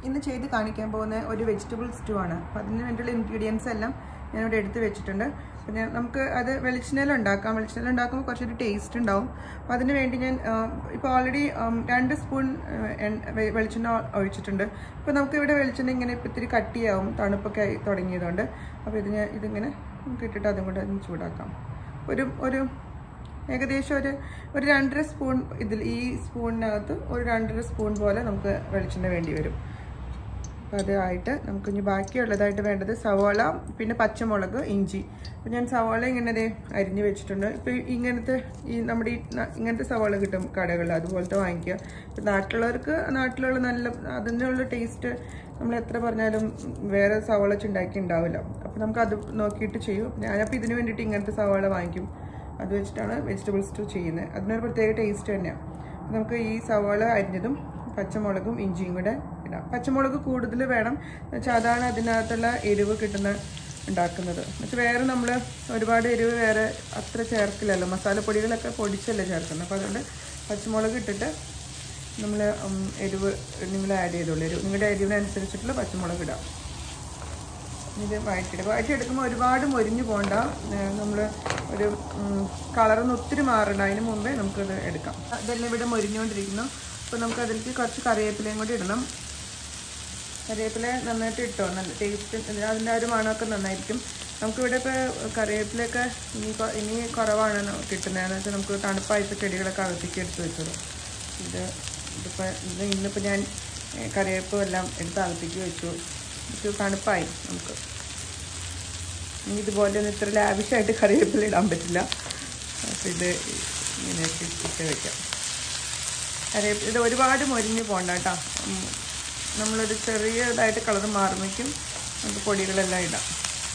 ഇന്ന് ചെയ്ത് കാണിക്കാൻ പോകുന്ന ഒരു വെജിറ്റബിൾ സ്റ്റൂ ആണ് അപ്പം അതിന് വേണ്ടിയുള്ള ഇൻഗ്രീഡിയൻസ് എല്ലാം ഞാനിവിടെ എടുത്ത് വെച്ചിട്ടുണ്ട് അപ്പം ഞാൻ നമുക്ക് അത് വെളിച്ചെണ്ണയിൽ ഉണ്ടാക്കാം വെളിച്ചെണ്ണയിൽ ഉണ്ടാക്കുമ്പോൾ കുറച്ചൊരു ടേസ്റ്റ് ഉണ്ടാവും അപ്പോൾ അതിന് വേണ്ടി ഞാൻ ഇപ്പോൾ ഓൾറെഡി രണ്ട് സ്പൂൺ വെളിച്ചെണ്ണ ഒഴിച്ചിട്ടുണ്ട് ഇപ്പോൾ നമുക്ക് ഇവിടെ വെളിച്ചെണ്ണ ഇങ്ങനെ ഇപ്പോൾ ഇത്തിരി കട്ടിയാവും തണുപ്പൊക്കെ ആയി തുടങ്ങിയതുകൊണ്ട് അപ്പോൾ ഇത് ഞാൻ ഇതിങ്ങനെ നമുക്ക് ഇട്ടിട്ട് അതും കൂടെ ഒന്ന് ചൂടാക്കാം ഒരു ഒരു ഏകദേശം ഒരു ഒരു രണ്ടര സ്പൂൺ ഇതിൽ ഈ സ്പൂണിനകത്ത് ഒരു രണ്ടര സ്പൂൺ പോലെ നമുക്ക് വെളിച്ചെണ്ണ വേണ്ടി വരും അപ്പോൾ അതായിട്ട് നമുക്ക് ഇനി ബാക്കിയുള്ളതായിട്ട് വേണ്ടത് സവാള പിന്നെ പച്ചമുളക് ഇഞ്ചി അപ്പോൾ ഞാൻ സവാള ഇങ്ങനെ ദേ അരിഞ്ഞ് വെച്ചിട്ടുണ്ട് ഇപ്പോൾ ഇങ്ങനത്തെ ഈ നമ്മുടെ ഈ ന- ഇങ്ങനത്തെ സവാള കിട്ടും കടകളിൽ അതുപോലത്തെ വാങ്ങിക്കുക ഇപ്പം നാട്ടിലുള്ളവർക്ക് നാട്ടിലുള്ള നല്ല അതിനുള്ള ടേസ്റ്റ് നമ്മൾ എത്ര പറഞ്ഞാലും വേറെ സവാള വെച്ച് ഉണ്ടാക്കി ഉണ്ടാവില്ല അപ്പോൾ നമുക്ക് അത് നോക്കിയിട്ട് ചെയ്യും ഞാനപ്പോൾ ഇതിന് വേണ്ടിയിട്ട് ഇങ്ങനത്തെ സവാള വാങ്ങിക്കും അത് വെച്ചിട്ടാണ് വെജിറ്റബിൾ സ്റ്റൂ ചെയ്യുന്നത് അതിനൊരു പ്രത്യേക ടേസ്റ്റ് തന്നെയാണ് നമുക്ക് ഈ സവാള അരിഞ്ഞതും പച്ചമുളകും ഇഞ്ചിയും കൂടെ ഇടാം പച്ചമുളക് കൂടുതൽ വേണം എന്നുവെച്ചാൽ അതാണ് അതിനകത്തുള്ള എരിവ് കിട്ടുന്ന ഉണ്ടാക്കുന്നത് എന്നുവെച്ചാൽ വേറെ നമ്മൾ ഒരുപാട് എരിവ് വേറെ അത്ര ചേർക്കില്ലല്ലോ മസാലപ്പൊടികളൊക്കെ പൊടിച്ചല്ലേ ചേർക്കുന്നത് അപ്പോൾ അതുകൊണ്ട് പച്ചമുളക് ഇട്ടിട്ട് നമ്മൾ എരിവ് നിങ്ങൾ ആഡ് ചെയ്തോളൂ എരിവ് നിങ്ങളുടെ എരിവിനനുസരിച്ചിട്ടുള്ള പച്ചമുളക് ഇടാം ഇത് വഴറ്റിടുക വഴറ്റിയെടുക്കുമ്പോൾ ഒരുപാട് മൊരിഞ്ഞു പോകണ്ട നമ്മൾ ഒരു കളറൊന്ന് ഒത്തിരി മാറണ്ട അതിന് മുമ്പേ നമുക്കത് എടുക്കാം ഇതെല്ലാം ഇവിടെ മൊരിഞ്ഞുകൊണ്ടിരിക്കുന്നു അപ്പോൾ നമുക്ക് അതിലേക്ക് കുറച്ച് കറിവേപ്പിലയും കൂടി ഇടണം കറിവേപ്പില നന്നായിട്ട് ഇട്ടോ നല്ല ടേസ്റ്റ് അതിൻ്റെ ആ ഒരു മണമൊക്കെ നന്നായിരിക്കും നമുക്കിവിടെ ഇപ്പോൾ കറിവേപ്പിലയൊക്കെ ഇനി കൊ- ഇനി കുറവാണ് ന- കിട്ടുന്നതെന്ന് വെച്ചാൽ നമുക്ക് തണുപ്പായിട്ട് ചെടികളൊക്കെ അകത്തേക്ക് എടുത്ത് വെച്ചത് ഇത് ഇതിപ്പോൾ ഇത് ഇന്നിപ്പോൾ ഞാൻ ഏ, കറിവേപ്പും എല്ലാം എടുത്ത് അകത്തേക്ക് വെച്ചു ഇത് തണുപ്പായി നമുക്ക് ഇനി ഇതുപോലെ ഒന്നും ഇത്ര ലാവിഷായിട്ട് കറിവേപ്പില ഇടാൻ പറ്റില്ല അപ്പോൾ ഇത് ഇങ്ങനെ ഇട്ട് വെക്കാം കറിവേപ്പില ഇത് ഒരുപാട് മൊരിഞ്ഞ് പോകണ്ട കേട്ടോ ഉം. നമ്മളൊരു ചെറിയതായിട്ട് കളർ മാറുമ്പോഴേക്കും നമുക്ക് പൊടികളെല്ലാം ഇടാം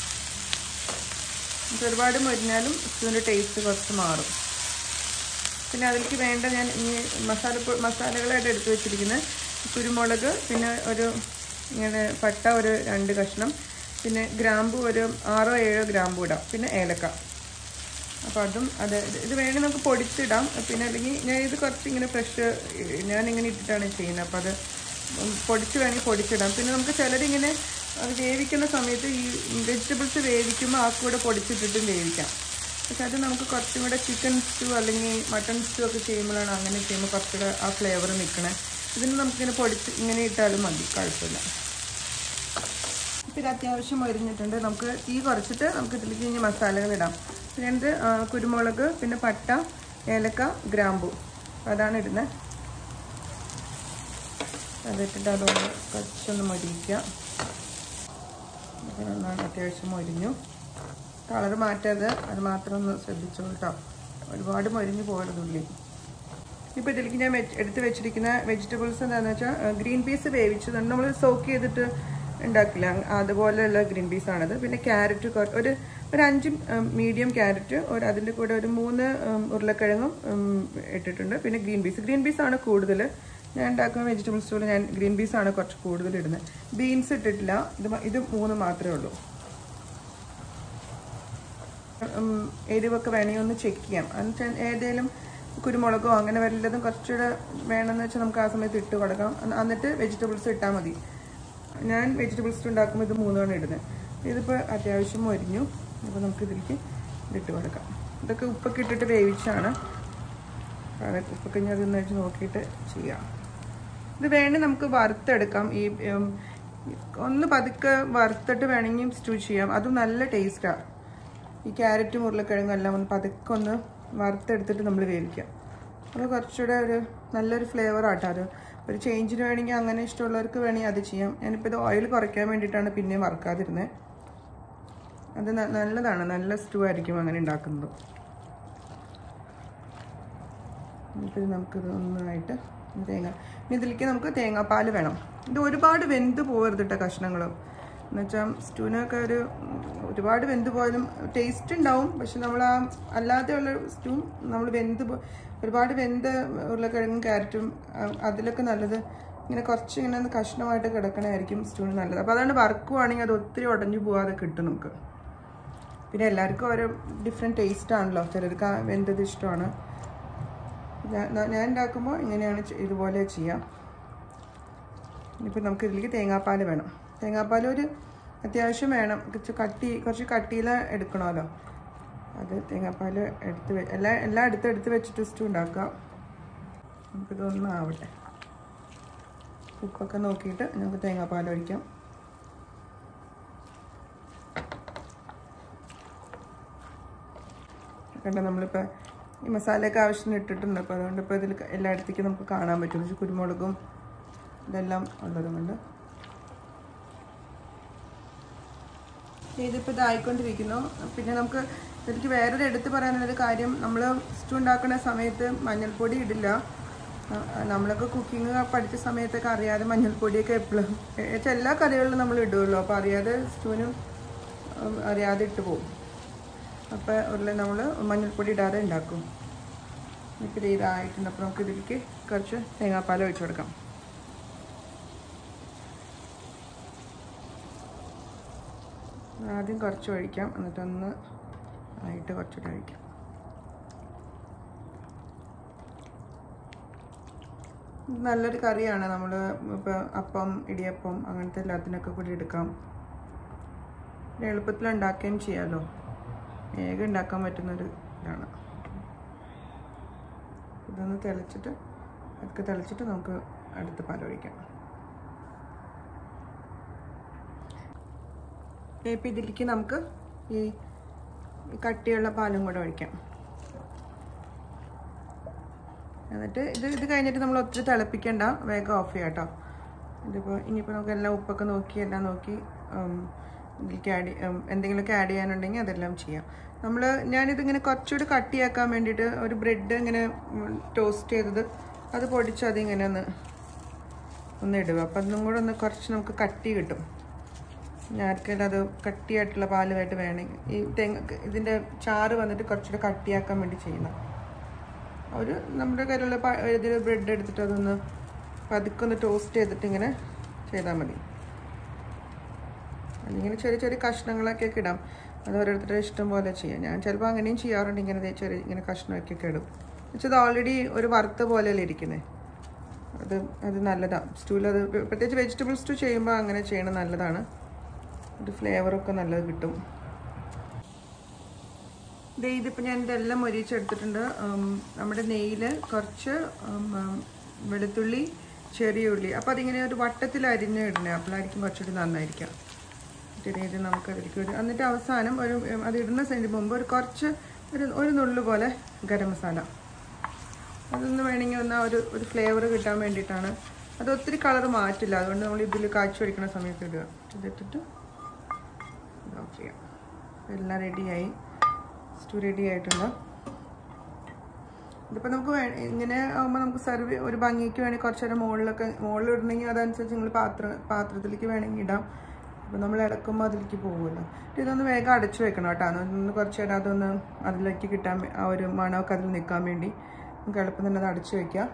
നമുക്ക് ഒരുപാട് മൊരിഞ്ഞാലും ഇതിൻ്റെ ടേസ്റ്റ് കുറച്ച് മാറും പിന്നെ അതിലേക്ക് വേണ്ട ഞാൻ ഈ മസാല മസാലകളായിട്ട് എടുത്തു വെച്ചിരിക്കുന്നത് കുരുമുളക് പിന്നെ ഒരു ഇങ്ങനെ പട്ട ഒരു രണ്ട് കഷ്ണം പിന്നെ ഗ്രാമ്പു ഒരു ആറോ ഏഴോ ഗ്രാമ്പു ഇടാം പിന്നെ ഏലക്ക അപ്പോൾ അതും അത് ഇത് ഇത് വേണമെങ്കിൽ നമുക്ക് പൊടിച്ചിടാം പിന്നെ അല്ലെങ്കിൽ ഞാൻ ഇത് കുറച്ച് ഇങ്ങനെ ഫ്രഷ് ഞാനിങ്ങനെ ഇട്ടിട്ടാണ് ചെയ്യുന്നത് അപ്പോൾ അത് ഉം പൊടിച്ച് വേണമെങ്കിൽ പൊടിച്ചിടാം പിന്നെ നമുക്ക് ചിലരിങ്ങനെ അത് വേവിക്കുന്ന സമയത്ത് ഈ വെജിറ്റബിൾസ് വേവിക്കുമ്പോൾ ആ കൂടെ പൊടിച്ചിട്ടിട്ടും വേവിക്കാം പക്ഷെ അത് നമുക്ക് കുറച്ചും കൂടെ ചിക്കൻ സ്റ്റൂ അല്ലെങ്കിൽ മട്ടൺ സ്റ്റൂ ഒക്കെ ചെയ്യുമ്പോഴാണ് അങ്ങനെ ചെയ്യുമ്പോൾ കുറച്ചുകൂടെ ആ ഫ്ലേവർ നിൽക്കണേ ഇതിന് നമുക്കിങ്ങനെ പൊടിച്ച് ഇങ്ങനെ ഇട്ടാലും മതി കുഴപ്പമില്ല ഇപ്പം ഇത് അത്യാവശ്യം മരിഞ്ഞിട്ടുണ്ട് നമുക്ക് തീ കുറച്ചിട്ട് നമുക്ക് ഇതിലേക്ക് ഇനി മസാലകൾ ഇടാം പിന്നെ ഇത് ആ, കുരുമുളക് പിന്നെ പട്ട ഏലക്ക ഗ്രാമ്പു അതാണ് ഇടുന്നത് അതിട്ടിട്ട് അതൊന്ന് കുറച്ചൊന്ന് മൊരിക്കുക ഇത് നന്നായി അത്യാവശ്യം മൊരിഞ്ഞു കളർ മാറ്റാതെ അത് മാത്രം ഒന്ന് ശ്രദ്ധിച്ചോളൂ കേട്ടോ ഒരുപാട് മൊരിഞ്ഞു പോകരുത് ഉള്ളി ഇപ്പോൾ ഇതിലേക്ക് ഞാൻ വെച്ച് എടുത്ത് വെച്ചിരിക്കുന്ന വെജിറ്റബിൾസ് എന്താണെന്ന് വെച്ചാൽ ഗ്രീൻ പീസ് വേവിച്ചതുണ്ട് നമ്മൾ സോക്ക് ചെയ്തിട്ട് ഉണ്ടാക്കില്ല അങ് അതുപോലെയുള്ള ഗ്രീൻ പീസ് ആണത് പിന്നെ ക്യാരറ്റ് ഒരു ഒരു അഞ്ച് മീഡിയം ക്യാരറ്റ് ഒരു അതിൻ്റെ കൂടെ ഒരു മൂന്ന് ഉം, ഉരുളക്കിഴങ്ങും ഉം, ഇട്ടിട്ടുണ്ട് പിന്നെ ഗ്രീൻ പീസ് ഗ്രീൻ പീസ് ആണ് കൂടുതൽ ഞാൻ ഉണ്ടാക്കുന്ന വെജിറ്റബിൾ സ്റ്റോറിൽ ഞാൻ ഗ്രീൻ പീസ് ആണ് കുറച്ച് കൂടുതൽ ഇടുന്നത് ബീൻസ് ഇട്ടിട്ടില്ല ഇത് മ- ഇത് മൂന്ന് മാത്രമേ ഉള്ളൂ ഉം, എരിവൊക്കെ വേണമെങ്കിൽ ഒന്ന് ചെക്ക് ചെയ്യാം എന്നിട്ട് ഏതെങ്കിലും കുരുമുളകോ അങ്ങനെ വല്ലതും കുറച്ചുകൂടെ വേണമെന്ന് വെച്ചാൽ നമുക്ക് ആ സമയത്ത് ഇട്ട് കൊടുക്കാം അന്ന് എന്നിട്ട് വെജിറ്റബിൾസ് ഇട്ടാൽ മതി ഞാൻ വെജിറ്റബിൾസ് ഉണ്ടാക്കുമ്പോൾ ഇത് മൂന്നാണ് ഇടുന്നത് ഇതിപ്പോൾ അത്യാവശ്യം മൊരിഞ്ഞു അപ്പോൾ നമുക്ക് ഇതിലേക്ക് ഇതിട്ട് കൊടുക്കാം ഇതൊക്കെ ഉപ്പൊക്കെ ഇട്ടിട്ട് വേവിച്ചാണ് അതൊക്കെ ഉപ്പൊക്കെ ഞാൻ അതൊന്ന് വെച്ച് നോക്കിയിട്ട് ചെയ്യാം ഇത് വേണമെങ്കിൽ നമുക്ക് വറുത്തെടുക്കാം ഈ ഉം, ഒന്ന് പതുക്കെ വറുത്തിട്ട് വേണമെങ്കിൽ സ്റ്റൂ ചെയ്യാം അതും നല്ല ടേസ്റ്റാണ് ഈ ക്യാരറ്റും ഉരുളക്കിഴങ്ങും എല്ലാം ഒന്ന് പതുക്കെ ഒന്ന് വറുത്തെടുത്തിട്ട് നമ്മൾ വേവിക്കാം അപ്പോൾ കുറച്ചുകൂടെ ഒരു നല്ലൊരു ഫ്ലേവർ ആട്ടോ അത് ഒരു ചേഞ്ചിന് വേണമെങ്കിൽ അങ്ങനെ ഇഷ്ടമുള്ളവർക്ക് വേണമെങ്കിൽ അത് ചെയ്യാം ഞാനിപ്പോൾ ഇത് ഓയിൽ കുറയ്ക്കാൻ വേണ്ടിയിട്ടാണ് പിന്നെ വറുക്കാതിരുന്നത് അത് ന- നല്ലതാണ് നല്ല സ്റ്റൂ ആയിരിക്കും അങ്ങനെ ഉണ്ടാക്കുന്നത് എന്നിട്ട് നമുക്കിത് ഒന്നായിട്ട് തേങ്ങ ഇനി ഇതിലേക്ക് നമുക്ക് തേങ്ങാപ്പാൽ വേണം ഇത് ഒരുപാട് വെന്ത് പോകരുത് കേട്ടോ കഷ്ണങ്ങളും എന്നുവെച്ചാൽ സ്റ്റൂവിനൊക്കെ ഒരു ഉം, ഒരുപാട് വെന്ത് പോയാലും ടേസ്റ്റ് ഉണ്ടാവും പക്ഷെ നമ്മൾ ആ അല്ലാതെയുള്ള സ്റ്റൂ നമ്മൾ വെന്ത് പോ- ഒരുപാട് വെന്ത ഉരുളക്കിഴങ്ങും ക്യാരറ്റും ആ, അതിലൊക്കെ നല്ലത് ഇങ്ങനെ കുറച്ച് ഇങ്ങനെ ഒന്ന് കഷ്ണമായിട്ട് കിടക്കണമായിരിക്കും സ്റ്റൂവിന് നല്ലത് അപ്പോൾ അതാണ് വറുക്കുവാണെങ്കിൽ അത് ഒത്തിരി ഉടഞ്ഞു പോകാതെ കിട്ടും നമുക്ക് പിന്നെ എല്ലാവർക്കും ഓരോ ഡിഫറെൻറ്റ് ടേസ്റ്റ് ആണല്ലോ ചിലർക്ക് ആ വെന്തത് ഇഷ്ടമാണ് ഞാൻ ഞാൻ ഉണ്ടാക്കുമ്പോൾ ഇങ്ങനെയാണ് ചെ- ഇതുപോലെ ചെയ്യാം ഇനിയിപ്പോൾ നമുക്ക് ഇതിലേക്ക് തേങ്ങാപ്പാൽ വേണം തേങ്ങാപ്പാൽ ഒരു അത്യാവശ്യം വേണം കുറച്ച് കട്ടി കുറച്ച് കട്ടിയിൽ എടുക്കണമല്ലോ അത് തേങ്ങാപ്പാൽ എടുത്ത് വെ- എല്ലാം എല്ലാം എടുത്ത് എടുത്ത് വെച്ചിട്ട് സ്റ്റൂ ഉണ്ടാക്കാം നമുക്കിതൊന്നും ആവട്ടെ ഉപ്പൊക്കെ നോക്കിയിട്ട് നമുക്ക് തേങ്ങാപ്പാൽ ഒഴിക്കാം കണ്ട നമ്മളിപ്പോൾ ഈ മസാലയൊക്കെ ആവശ്യത്തിന് ഇട്ടിട്ടുണ്ട് അപ്പോൾ അതുകൊണ്ട് ഇപ്പോൾ ഇതിൽ എല്ലായിടത്തേക്കും നമുക്ക് കാണാൻ പറ്റും പക്ഷേ കുരുമുളകും ഇതെല്ലാം ഉള്ളത് കൊണ്ട് ഇതിപ്പോൾ ഇതായിക്കൊണ്ടിരിക്കുന്നു പിന്നെ നമുക്ക് ഇതിലേക്ക് വേറൊരു എടുത്ത് പറയാനുള്ളൊരു കാര്യം നമ്മൾ സ്റ്റൂ ഉണ്ടാക്കുന്ന സമയത്ത് മഞ്ഞൾപ്പൊടി ഇടില്ല ആ, നമ്മളൊക്കെ കുക്കിംഗ് പഠിച്ച സമയത്തൊക്കെ അറിയാതെ മഞ്ഞൾപ്പൊടിയൊക്കെ എപ്പോഴും ഏകദേശം എല്ലാ കറികളിലും നമ്മൾ ഇടുമല്ലോ അപ്പോൾ അറിയാതെ സ്റ്റൂവിനും ഉം, അറിയാതെ ഇട്ട് പോകും അപ്പോൾ ഉരുള നമ്മൾ മഞ്ഞൾപ്പൊടി ഇടാതെ ഉണ്ടാക്കും ഇപ്പോൾ ഇത് ഇതായിട്ടുണ്ട് അപ്പോൾ നമുക്ക് ഇതിലേക്ക് കുറച്ച് തേങ്ങാപ്പാൽ ഒഴിച്ചു കൊടുക്കാം ആദ്യം കുറച്ച് ഒഴിക്കാം എന്നിട്ടൊന്ന് ആയിട്ട് കുറച്ചുകൂടി ഒഴിക്കാം ഇത് നല്ലൊരു കറിയാണ് നമ്മൾ ഇപ്പോൾ അപ്പം ഇടിയപ്പം അങ്ങനത്തെ എല്ലാത്തിനൊക്കെ കൂടി എടുക്കാം പിന്നെ എളുപ്പത്തിൽ ഉണ്ടാക്കുകയും ചെയ്യാമല്ലോ വേഗം ഉണ്ടാക്കാൻ പറ്റുന്നൊരു ഇതാണ് ഇതൊന്ന് തിളച്ചിട്ട് അതൊക്കെ തിളച്ചിട്ട് നമുക്ക് അടുത്ത പാൽ ഒഴിക്കാം ഇപ്പം ഇതിലേക്ക് നമുക്ക് ഈ ഈ കട്ടിയുള്ള പാലും കൂടെ ഒഴിക്കാം എന്നിട്ട് ഇത് ഇത് കഴിഞ്ഞിട്ട് നമ്മൾ ഒത്തിരി തിളപ്പിക്കണ്ട വേഗം ഓഫ് ചെയ്യാം കേട്ടോ ഇതിപ്പോൾ ഇനിയിപ്പോൾ നമുക്ക് എല്ലാം ഉപ്പൊക്കെ നോക്കി എല്ലാം നോക്കി ഉം, ഇതിലേക്ക് ആഡ് എന്തെങ്കിലുമൊക്കെ ആഡ് ചെയ്യാനുണ്ടെങ്കിൽ അതെല്ലാം ചെയ്യാം നമ്മൾ ഞാനിതിങ്ങനെ കുറച്ചുകൂടി കട്ടിയാക്കാൻ വേണ്ടിയിട്ട് ഒരു ബ്രെഡ് ഇങ്ങനെ ടോസ്റ്റ് ചെയ്തത് അത് പൊടിച്ച് അതിങ്ങനെ ഒന്ന് ഒന്ന് ഇടുക അപ്പം അതും കൂടെ ഒന്ന് കുറച്ച് നമുക്ക് കട്ടി കിട്ടും ആർക്കെങ്കിലും അത് കട്ടിയായിട്ടുള്ള പാലുമായിട്ട് വേണമെങ്കിൽ ഈ തെങ്ങ് ഇതിൻ്റെ ചാറ് വന്നിട്ട് കുറച്ചുകൂടെ കട്ടിയാക്കാൻ വേണ്ടി ചെയ്യുന്ന ഒരു നമ്മുടെ കയ്യിലുള്ള പ- ഇതിൽ ബ്രെഡ് എടുത്തിട്ട് അതൊന്ന് പതുക്കെ ഒന്ന് ടോസ്റ്റ് ചെയ്തിട്ട് ഇങ്ങനെ ചെയ്താൽ മതി അതിങ്ങനെ ചെറിയ ചെറിയ കഷ്ണങ്ങളൊക്കെ ഇടാം അത് ഓരോരുത്തരുടെ ഇഷ്ടം പോലെ ചെയ്യാം ഞാൻ ചിലപ്പോൾ അങ്ങനെയും ചെയ്യാറുണ്ട് ഇങ്ങനെ ദേ ചെറിയ ഇങ്ങനെ കഷ്ണമൊക്കെ ഇടും വെച്ചത് ഓൾറെഡി ഒരു വറുത്ത പോലെയല്ലേ ഇരിക്കുന്നത് അത് അത് നല്ലതാണ് സ്റ്റൂവിൽ അത് പ്രത്യേകിച്ച് വെജിറ്റബിൾ സ്റ്റൂ ചെയ്യുമ്പോൾ അങ്ങനെ ചെയ്യണം നല്ലതാണ് ഒരു ഫ്ലേവറൊക്കെ നല്ലത് കിട്ടും ദേ ഇതിപ്പോൾ ഞാൻ ഇതെല്ലാം മൊരിച്ചെടുത്തിട്ടുണ്ട് ഉം, നമ്മുടെ നെയ്യിൽ കുറച്ച് ഉം, ഉം, വെളുത്തുള്ളി ചെറിയ ഉള്ളി അപ്പോൾ അതിങ്ങനെ ഒരു വട്ടത്തിൽ അരിഞ്ഞ് ഇടണേ അപ്പോഴായിരിക്കും കുറച്ചുകൂടി നന്നായിരിക്കാം ചെറിയ ഇത് നമുക്ക് അതിലേക്ക് ഒരു എന്നിട്ട് അവസാനം ഒരു ഉം, അത് ഇടുന്ന സെൻറ്റ് മുമ്പ് ഒരു കുറച്ച് ഒരു ഒരു നുള്ളു പോലെ ഗരം മസാല അതൊന്ന് വേണമെങ്കിൽ ഒന്ന് ഒരു ഒരു ഫ്ലേവർ കിട്ടാൻ വേണ്ടിയിട്ടാണ് അത് ഒത്തിരി കളർ മാറ്റില്ല അതുകൊണ്ട് നമ്മൾ ഇതിൽ കാച്ചി വയ്ക്കുന്ന സമയത്ത് ഇടുക ഇതിട്ടിട്ട് ഇത് ഓഫ് ചെയ്യാം എല്ലാം റെഡിയായി സ്റ്റൂ റെഡി ആയിട്ടുണ്ട് ഇതിപ്പോൾ നമുക്ക് വേ ഇങ്ങനെ ആകുമ്പോൾ നമുക്ക് സെർവ് ഒരു ഭംഗിക്ക് വേണമെങ്കിൽ കുറച്ച് നേരം മുകളിലൊക്കെ മുകളിൽ ഇടണമെങ്കിൽ അതനുസരിച്ച് നിങ്ങൾ പാത്രം പാത്രത്തിലേക്ക് വേണമെങ്കിൽ ഇടാം അപ്പോൾ നമ്മൾ ഇടക്കുമ്പോൾ അതിലേക്ക് പോകുമല്ലോ എന്നിട്ട് ഇതൊന്ന് വേഗം അടച്ചു വെക്കണം കേട്ടോ അതൊന്ന് കുറച്ച് നേരം അതൊന്ന് അതിലേക്ക് കിട്ടാൻ വേ- ആ ഒരു മണമൊക്കെ അതിൽ നിൽക്കാൻ വേണ്ടി നമുക്ക് എളുപ്പം തന്നെ അത് അടച്ചു വയ്ക്കാം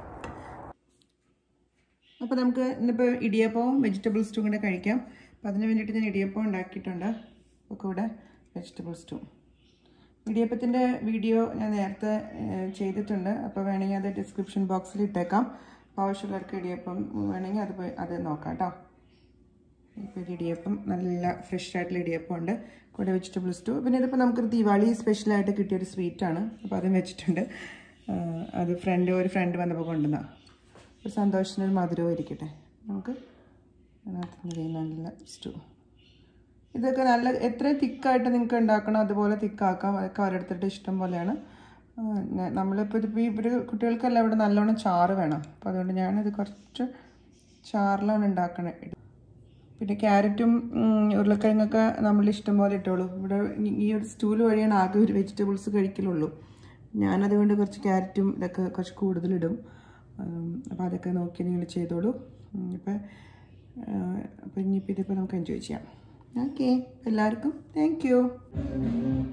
അപ്പോൾ നമുക്ക് ഇന്നിപ്പോൾ ഇടിയപ്പവും വെജിറ്റബിൾ സ്റ്റൂ കൂടെ കഴിക്കാം അപ്പോൾ അതിന് വേണ്ടിയിട്ട് ഞാൻ ഇടിയപ്പം ഉണ്ടാക്കിയിട്ടുണ്ട് ഒക്കെ ഇവിടെ വെജിറ്റബിൾ സ്റ്റൂ ഇടിയപ്പത്തിൻ്റെ വീഡിയോ ഞാൻ നേരത്തെ ഏഹ്, ചെയ്തിട്ടുണ്ട് അപ്പോൾ വേണമെങ്കിൽ അത് ഡിസ്ക്രിപ്ഷൻ ബോക്സിൽ ഇട്ടേക്കാം അപ്പോൾ ആവശ്യമുള്ളവർക്ക് ഇടിയപ്പം വേണമെങ്കിൽ അത് പോയി അത് നോക്കാം കേട്ടോ ഇപ്പോൾ ഒരു ഇടിയപ്പം നല്ല ഫ്രഷ് ആയിട്ടുള്ള ഇടിയപ്പം ഉണ്ട് കൂടെ വെജിറ്റബിൾ സ്റ്റൂ പിന്നെ ഇതിപ്പോൾ നമുക്കൊരു ദിവാളി സ്പെഷ്യലായിട്ട് കിട്ടിയൊരു സ്വീറ്റാണ് അപ്പോൾ അതും വെച്ചിട്ടുണ്ട് ആ, അത് ഫ്രണ്ട് ഒരു ഫ്രണ്ട് വന്നപ്പോൾ കൊണ്ടുവന്ന ഒരു സന്തോഷത്തിന് ഒരു മധുരവും ഇരിക്കട്ടെ നമുക്ക് അതിനകത്ത് നിന്ന് ചെയ്യുന്ന നല്ല സ്റ്റൂ ഇതൊക്കെ നല്ല എത്രയും തിക്കായിട്ട് നിങ്ങൾക്ക് ഉണ്ടാക്കണം അതുപോലെ തിക്കാക്കാം അതൊക്കെ ഓരോരുത്തരുടെ ഇഷ്ടം പോലെയാണ് ആ, ഞാൻ- നമ്മളിപ്പോൾ ഇതിപ്പോൾ ഇവർ കുട്ടികൾക്കെല്ലാം ഇവിടെ നല്ലോണം ചാറ് വേണം അപ്പോൾ അതുകൊണ്ട് ഞാനിത് കുറച്ച് ചാറിലാണ് ഉണ്ടാക്കണേ പിന്നെ ക്യാരറ്റും ഉം, ഉരുളക്കിഴങ്ങൊക്കെ നമ്മൾ ഇഷ്ടം പോലെ ഇട്ടോളൂ ഇവിടെ ഈ- ഈ ഒരു സ്റ്റൂൾ വഴിയാണ് ആകെ ഒരു വെജിറ്റബിൾസ് കഴിക്കലുള്ളൂ ഞാനതുകൊണ്ട് കുറച്ച് ക്യാരറ്റും ഇതൊക്കെ കുറച്ച് കൂടുതലിടും അപ്പോൾ അതൊക്കെ നോക്കി നിങ്ങൾ ചെയ്തോളൂ ഇപ്പം അപ്പോൾ ഇനിയിപ്പോൾ ഇതിപ്പോൾ നമുക്ക് എൻജോയ് ചെയ്യാം ഓക്കെ എല്ലാവർക്കും താങ്ക് യു